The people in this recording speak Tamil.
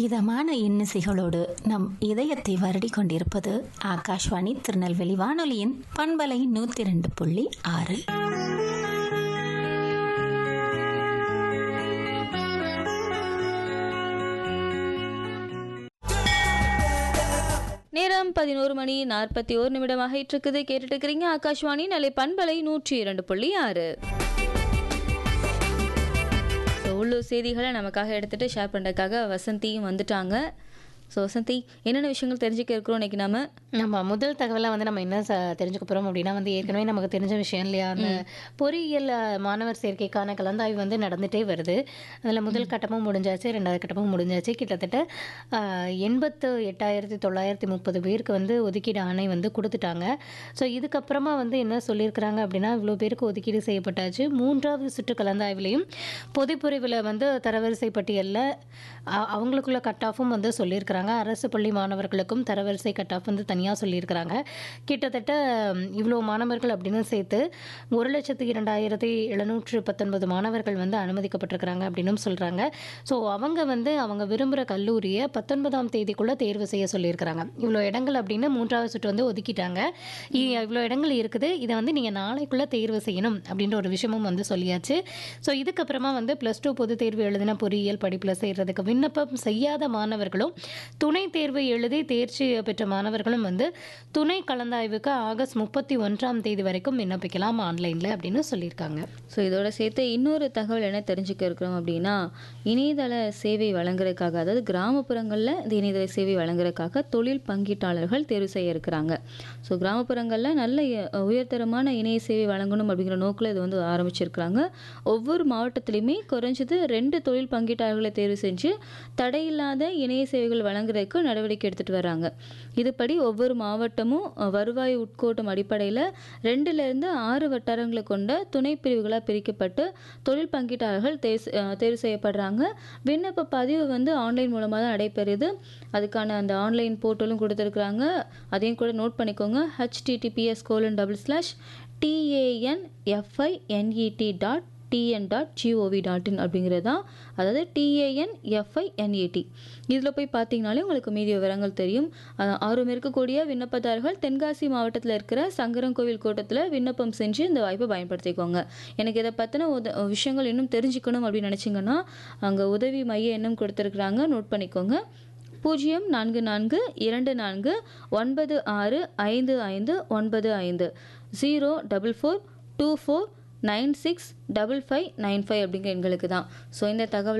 இதமான இன்னிசைகளோடு நம் இதயத்தை வருடி கொண்டிருப்பது ஆகாஷ்வாணி திருநெல்வேலி வானொலியின் பண்பலை நூத்தி ரெண்டு புள்ளி ஆறு நேரம் பதினோரு மணி நாற்பத்தி ஒரு நிமிடமாக இருக்குது கேட்டுட்டு இருக்கிறீங்க ஆகாஷ்வாணி நிலை பண்பலை நூற்றி இரண்டு புள்ளி ஆறு ஸோ உள்ளூர் செய்திகளை நமக்காக எடுத்துட்டு ஷேர் பண்ணுறதுக்காக வசந்தியும் வந்துட்டாங்க ஸோ வசந்தி என்னென்ன விஷயங்கள் தெரிஞ்சுக்க இருக்கிறோம் இன்னைக்கு நாம நம்ம முதல் தகவலை வந்து நம்ம என்ன ச- தெரிஞ்சுக்க போறோம் அப்படின்னா வந்து ஏற்கனவே நமக்கு தெரிஞ்ச விஷயம் இல்லையா அந்த பொறியியல் அஹ், மாணவர் சேர்க்கைக்கான கலந்தாய்வு வந்து நடந்துட்டே வருது அதில் முதல் கட்டமும் முடிஞ்சாச்சு ரெண்டாவது கட்டமும் முடிஞ்சாச்சு கிட்டத்தட்ட அஹ், எண்பத்து எட்டாயிரத்தி தொள்ளாயிரத்தி முப்பது பேருக்கு வந்து ஒதுக்கீடு ஆணை வந்து கொடுத்துட்டாங்க ஸோ இதுக்கப்புறமா வந்து என்ன சொல்லியிருக்கிறாங்க அப்படின்னா இவ்வளோ பேருக்கு ஒதுக்கீடு செய்யப்பட்டாச்சு மூன்றாவது சுற்று கலந்தாய்விலையும் பொதுப்பிரிவில் வந்து தரவரிசை பட்டியலில் அ- அவங்களுக்குள்ள கட் ஆஃபும் வந்து சொல்லியிருக்கிறாங்க அரசு பள்ளி மாணவர்களுக்கும் தரவரிசை கட் ஆஃப் வந்து தனியாக சொல்லியிருக்கிறாங்க கிட்டத்தட்ட ம், இவ்வளோ மாணவர்கள் அப்படின்னு சேர்த்து ஒரு லட்சத்து இரண்டாயிரத்தி எழுநூற்று பத்தொன்பது மாணவர்கள் வந்து அனுமதிக்கப்பட்டிருக்கிறாங்க அப்படின்னும் சொல்கிறாங்க ஸோ அவங்க வந்து அவங்க விரும்புகிற கல்லூரியை பத்தொன்பதாம் தேதிக்குள்ளே தேர்வு செய்ய சொல்லியிருக்கிறாங்க இவ்வளோ இடங்கள் அப்படின்னு மூன்றாவது சுற்று வந்து ஒதுக்கிட்டாங்க இ- இவ்வளோ இடங்கள் இருக்குது இதை வந்து நீங்கள் நாளைக்குள்ளே தேர்வு செய்யணும் அப்படின்ற ஒரு விஷயமும் வந்து சொல்லியாச்சு ஸோ இதுக்கப்புறமா வந்து ப்ளஸ் டூ பொதுத் தேர்வு எழுதின பொறியியல் படிப்பில் சேர்றதுக்கு விண்ணப்பம் செய்யாத மாணவர்களும் துணை தேர்வு எழுதி தேர்ச்சி பெற்ற மாணவர்களும் வந்து துணை கலந்தாய்வுக்கு ஆகஸ்ட் முப்பத்தி ஒன்றாம் தேதி வரைக்கும் விண்ணப்பிக்கலாம் ஆன்லைனில் அப்படின்னு சொல்லியிருக்காங்க ஸோ இதோட சேர்த்து இன்னொரு தகவல் என்ன தெரிஞ்சுக்க இருக்கிறோம் அப்படின்னா இணையதள சேவை வழங்குறதுக்காக அதாவது கிராமப்புறங்களில் இந்த இணையதள சேவை வழங்குறதுக்காக தொழில் பங்கீட்டாளர்கள் தேர்வு செய்ய இருக்கிறாங்க ஸோ கிராமப்புறங்களில் நல்ல அஹ், உயர்தரமான இணைய சேவை வழங்கணும் அப்படிங்கிற நோக்கில் இது வந்து ஆரம்பிச்சிருக்கிறாங்க ஒவ்வொரு மாவட்டத்திலையுமே குறைஞ்சது ரெண்டு தொழில் பங்கீட்டாளர்களை தேர்வு செஞ்சு தடையில்லாத இணைய சேவைகள் வழங்குறதுக்கு நடவடிக்கை எடுத்துகிட்டு வராங்க இதுபடி ஒவ்வொரு மாவட்டமும் அஹ், வருவாய் உட்கோட்டம் அடிப்படையில் ரெண்டுலேருந்து ஆறு வட்டாரங்களை கொண்ட துணை பிரிவுகளாக பிரிக்கப்பட்டு தொழில் பங்கீட்டாளர்கள் தேர்வு செ- அஹ், தேர்வு செய்யப்படுறாங்க விண்ணப்ப பதிவு வந்து ஆன்லைன் மூலமாக தான் நடைபெறுது அதுக்கான அந்த ஆன்லைன் போர்ட்டலும் கொடுத்துருக்குறாங்க அதையும் கூட நோட் பண்ணிக்கோங்க HTTPS colon double slash TANFINET dot TN dot GOV dot in அப்படிங்கிறது தான் அதாவது டிஏஎன் எஃப்ஐஎன்ஏடி இதில் போய் பார்த்தீங்கனாலே உங்களுக்கு மீதி விவரங்கள் தெரியும் அஹ் ஆர்வம் இருக்கக்கூடிய விண்ணப்பதாரர்கள் தென்காசி மாவட்டத்தில் இருக்கிற சங்கரன்கோவில் கோட்டத்தில் விண்ணப்பம் செஞ்சு இந்த வாய்ப்பை பயன்படுத்திக்கோங்க எனக்கு இதை பற்றின உத விஷயங்கள் இன்னும் தெரிஞ்சுக்கணும் அப்படின்னு நினச்சிங்கன்னா அங்கே உதவி மைய எண்ணம் கொடுத்துருக்குறாங்க நோட் பண்ணிக்கோங்க பூஜ்ஜியம் நான்கு நான்கு இரண்டு நான்கு ஒன்பது ஆறு ஐந்து ஐந்து ஒன்பது ஐந்து zero double four two four nine six double five nine five அப்படிங்கிற எண்களுக்கு தான் ஸோ இந்த தகவல்